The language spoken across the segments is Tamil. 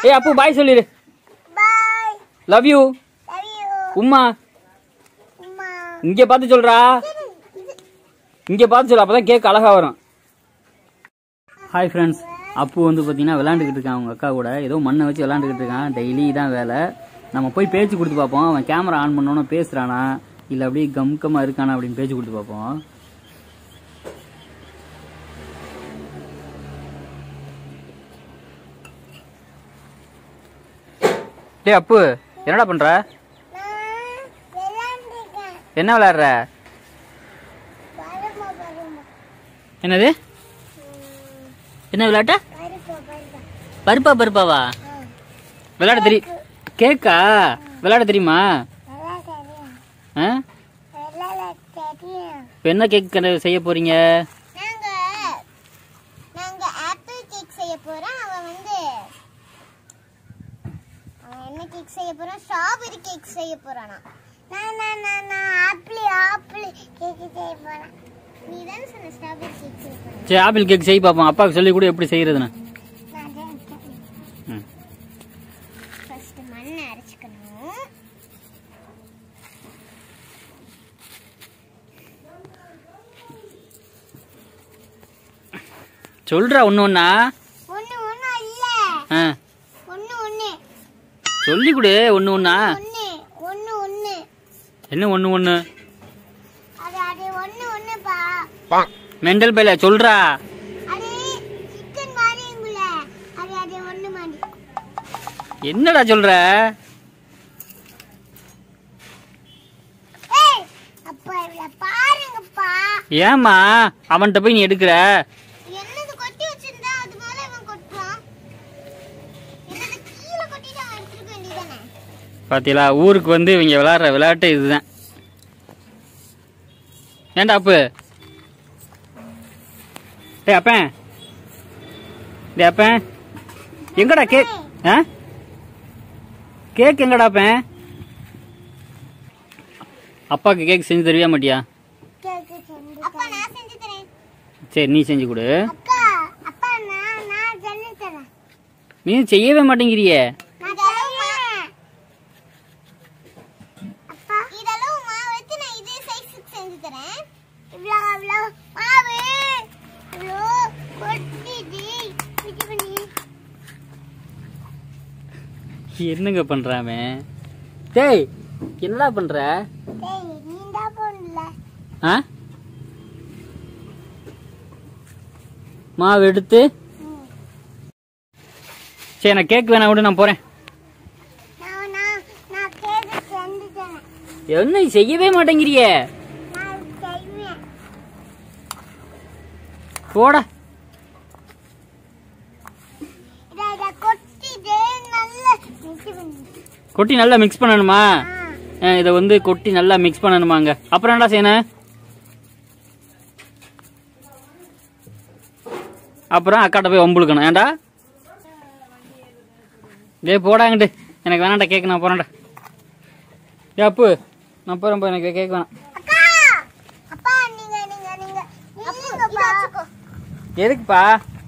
ஏய் அப்பு பாய் சொல்லிடு bye love you love you உம்மா அம்மா இங்க பார்த்து சொல்றா இங்க பார்த்து சொல்லு அப்பதான் கேக் அழகா வரும் ஹாய் ஃப்ரெண்ட்ஸ் அப்பு வந்து பார்த்தீங்கன்னா விளாண்டுக்கிட்டு இருக்கான் அவங்க அக்கா கூட ஏதோ மண்ணை வச்சு விளாண்டுக்கிட்டு இருக்கான் டெய்லி தான் வேலை நம்ம போய் பேச்சு கொடுத்து பார்ப்போம் அவன் கேமரா ஆன் பண்ணோன்னு பேசுறானா இல்லை அப்படியே கம்கமா இருக்கானா அப்படின்னு பேச்சு கொடுத்து பார்ப்போம் டேய் அப்பு என்னடா பண்ற நான் விளையாண்டுருக்கேன் என்ன விளையாடுற வருமா வருமா என்னது என்ன விளையாட்ட வருப்பா வருப்பா பருப்பா பருப்பாவா விளையாட தெரியும் கேக்கா விளையாட தெரியுமா நல்லா தெரியும் ஆ நல்லா தெரியும் இப்போ என்ன கேக் செய்ய போறீங்க நாங்க நாங்க ஆப்பிள் கேக் செய்ய போறோம் அவன் வந்து அவன் என்ன கேக் செய்ய போறான் ஸ்ட்ராபெரி கேக் செய்ய போறானா நான் நான் நான் நான் ஆப்பிள் ஆப்பிள் கேக் செய்ய போறேன் நீ தானே சொன்ன ஸ்ட்ராபெரி கேக் செய்ய போறேன் சரி ஆப்பிள் கேக் செய்ய பார்ப்போம் அப்பாவுக்கு சொல்லி கூட எப்படி செய்யறதுன்னு நான் தான் ம். ஃபர்ஸ்ட் மண்ணை அரைச்சுக்கணும் சொல்றா ஒன்று ஒன்றா ஒண்ணு ஒண்ணு இல்ல ஆ ஒண்ணு ஒண்ணு சொல்லி கொடு ஒன்று ஒன்றா ஒண்ணு ஒண்ணு ஒண்ணு என்ன ஒன்று ஒன்று அது அது ஒண்ணு ஒண்ணுப்பா மெண்டல் பையில சொல்றா அது சிக்கன் மாதிரிங்கள அது அது ஒண்ணு மாதிரி என்னடா சொல்ற ஏய் அப்பா இவள பாருங்கப்பா ஏமா அவன்கிட்ட போய் நீ எடுக்கிற என்னது கொட்டி வச்சிருந்தா அது மேல இவன் கொட்டுவான் என்னது கீழே கொட்டிட்டு அவன் எடுத்துக்க வேண்டியதானே பாத்தீங்களா ஊருக்கு வந்து இவங்க விளையாடுற விளையாட்டு இதுதான் ஏன்டா அப்பு டேய் அப்பன் டேய் அப்பன் எங்கடா கேக் ஆ கேக் எங்கடா அப்பன் அப்பாவுக்கு கேக் செஞ்சு தருவியா மாட்டியா கேக்கு செஞ்சு அப்பா நான் செஞ்சு தரேன் சரி நீ செஞ்சு கொடு அப்பா அப்பா நான் நான் செஞ்சு தரேன் நீ செய்யவே மாட்டேங்கிறியே நான் தருவேன் அப்பா இதெல்லாம் மாவு வச்சு நான் இதே சைஸுக்கு செஞ்சு தரேன் இவ்வளோ அவ்வளோ மாவு இவ்வளோ கொட்டிட்டு இது பண்ணி என்னங்க பண்றாமே டேய் என்னடா பண்ற டேய் நீ தான் போடல ஆ மாவு எடுத்து சரி நான் கேக் வேணா விடு நான் போறேன் நான் நான் நான் கேக்கு செஞ்சு தரேன் என்ன செய்யவே மாட்டேங்கிறியே நான் செய்வேன் போடா இதை இதை கொட்டிட்டு நல்லா மிக்ஸ் பண்ணி கொட்டி நல்லா மிக்ஸ் பண்ணணுமா ஆ ஆ, இதை வந்து கொட்டி நல்லா மிக்ஸ் பண்ணணுமாங்க அப்புறம் என்னடா செய்யணும் அப்புறம் அக்காட்ட போய் வம்புழுக்கணும் ஏன்டா டேய் போடாங்கட்டு எனக்கு வேணாண்டா கேக் நான் போறேன்டா ஏ அப்பு நான் போறேன் போ எனக்கு கேக் வேணாம் அக்கா அப்பா நீங்க நீங்க நீங்க நில்லுங்கப்பா எதுக்குப்பா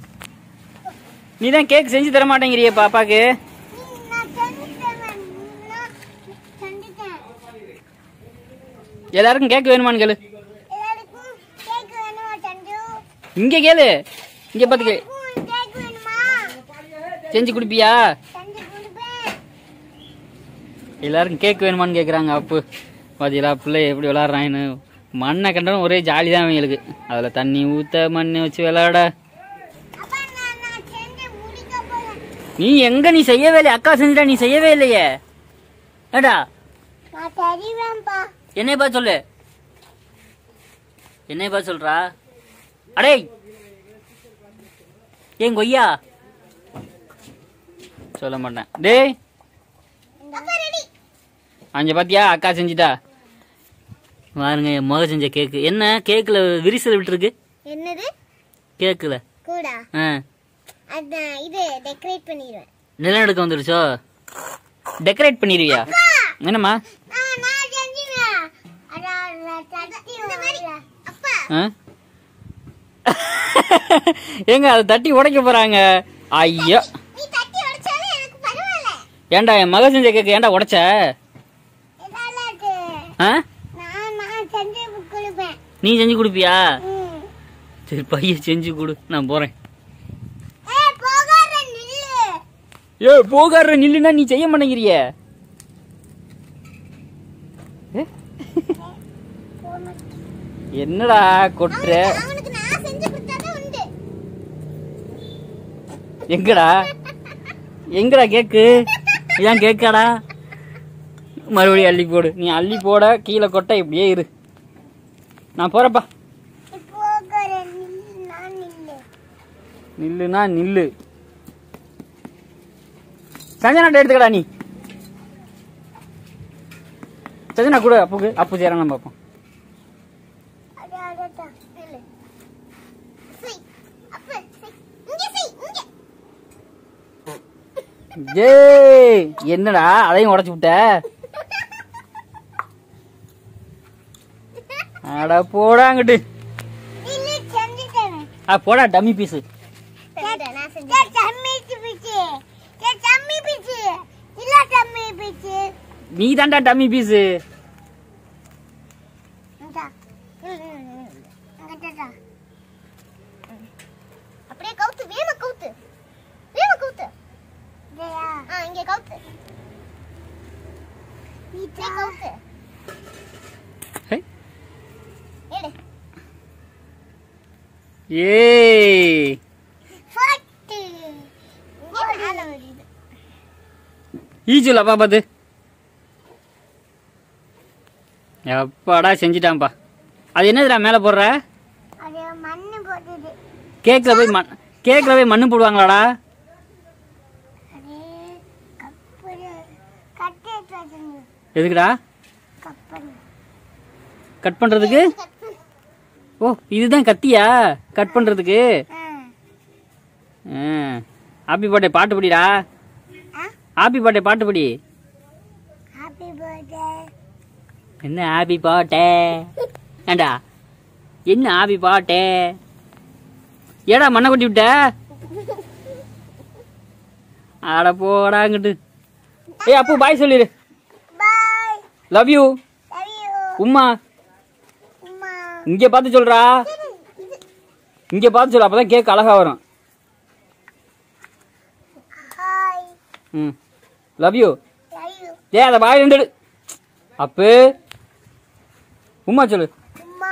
நீ தான் கேக் செஞ்சு தர மாட்டேங்கிறியே பாப்பாக்கு நீ- நான் செஞ்சுட்டேன் நான் செஞ்சுட்டேன் எல்லாருக்கும் கேக் வேணுமான்னு கேளு எல்லாருக்கும் கேக் வேணுமா சஞ்சு இங்க கேளு இங்க பார்த்து கேளு உனக்கும் கேக் வேணுமா செஞ்சு குடிப்பியா செஞ்சு கொடுப்பேன் எல்லாருக்கும் கேக் வேணுமான்னு கேட்குறாங்க அப்பு பாத்தீங்களா பிள்ளை எப்படி விளாட்றாங்கன்னு மண்ணை கண்டாலும் ஒரே ஜாலி தான் அவங்களுக்கு அதில் தண்ணி ஊற்ற மண் வச்சு விளாட அப்பா நான் நான் செஞ்சு முடிக்க போறேன் நீ எங்க நீ செய்யவே இல்லை அக்கா செஞ்சுட்டா நீ செய்யவே இல்லையே ஏடா நான் தெரிவேன்ப்பா என்னைய பார்த்து சொல்லு என்னைய பார்த்து சொல்றா அடே ஏன் கொய்யா சொல்ல மாட்டேன் டேய் அப்பா ரெடி அங்க பாத்தியா அக்கா செஞ்சுட்டா பாருங்க என் மக செஞ்ச கேக்கு என்ன கேக்குல விரிசல் விட்டுருக்கு என்னது கேக்குல கூடா ஆ அதான் இது டெக்கரேட் பண்ணிடுவேன் நிலநடுக்கம் வந்துருச்சோ டெக்கரேட் பண்ணிடுவியா என்னம்மா நான் நான் செஞ்சுவேன் அதான் தட்டி இந்த மாதிரி அப்பா ஆ? ஏங்க அதை தட்டி உடைக்க போறாங்க ஐயோ நீ தட்டி உடைச்சாலும் எனக்கு ஏன்டா என் மக செஞ்ச கேக்கு ஏன்டா உடைச்ச இதாலாட்டு. ஆ நான் நான் செஞ்சு கொடுப்பேன் நீ செஞ்சு கொடுப்பியா ம். சரி பையன் செஞ்சு கொடு நான் போறேன் ஏய் போகாத நில்லு ஏ போகாடுற நில்லுனா நீ செய்ய மாட்டேங்கிறிய என்னடா கொட்டுற அவனுக்கு- அவனுக்கு நான் செஞ்சு கொடுத்தாதான் உண்டு எங்கடா எங்கடா கேக்கு இதான் கேக்காடா மறுபடியும் அள்ளி போடு நீ அள்ளி போட கீழே கொட்ட இப்படியே இரு நான் போறப்பா நீ போகாத நில்லு நான் நில்லு நில்லுனா நில்லு சஞ்சனாட்ட எடுத்துக்கடா நீ சஞ்சனா கொடு அப்புக்கு அப்பு சேரலாம் பார்ப்போம் அட அடடா நில்லு செய் அப்ப செய் இங்க செய் இங்க ஏய் என்னடா அதையும் உடைச்சு விட்ட அட போடாங்கிட்டு நில்லு செஞ்சுட்டேன் ஆ போடா டம்மி பீஸு நான் செஞ்சேன் தம்மி பிச்சு ஏ தம்மி பிச்சு இல்ல தம்மி பிச்சு நீ தான்டா டம்மி பீஸு இந்தா அங்கடா அப்படியே கவுத்து வேம கவுத்து வேம கவுத்து ஆ இங்க கவுத்து நீ கவுத்து ஹே. எடு ஏய் ஃபட்டு இங்க மேல வருது ஈச்சுலப்பா பார்த்து எப்பாடா செஞ்சிட்டான்ப்பா அது என்னதுடா மேலே போடுற அது மண்ணு போடுது கேக்கில் போய் மண் கேக்கில் போய் மண்ணு போடுவாங்களாடா அது கப்பல் கட்டி வச்சுங்க எதுக்குடா கப்பல் கட் பண்ணுறதுக்கு ஓ இதுதான் கத்தியா கட் பண்ணுறதுக்கு ஹாப்பி பர்த்டே பாட்டு படிடா ஹாப்பி பர்த்டே பாட்டு படி ஹாப்பி பர்த்டே என்ன ஹாப்பி பாட்டே ஏண்டா என்ன ஹாப்பி பாட்டே ஏடா மண்ணை கொட்டி விட்ட ஆட போடாங்கிட்டு ஏய் அப்பு பாய் சொல்லிடு bye love you love you உம்மா அம்மா இங்க பார்த்து சொல்றா இங்க பார்த்து சொல்லு அப்பதான் கேக் அழகா வரும் ஹாய் ம் லவ் யூ லவ் யூ ஏ அதை பாய் ரெண்டு எடு. அப்பு உம்மா சொல்லு அம்மா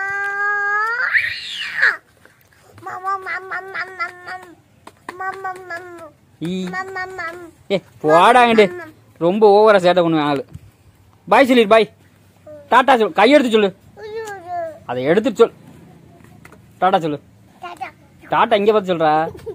மாமா மாமா மாமா மாமா மாமா ஈ மாமா மாமா ஏ போடாங்கிட்டு ரொம்ப ஓவரா சேட்டை பண்ணுவேன் ஆளு பாய் சொல்லிடு பாய் டாட்டா சொல்லு கையெடுத்து சொல்லு ஐயோ அதை எடுத்துட்டு சொல் டாட்டா சொல்லு டாடா டாட்டா இங்க பார்த்து சொல்றா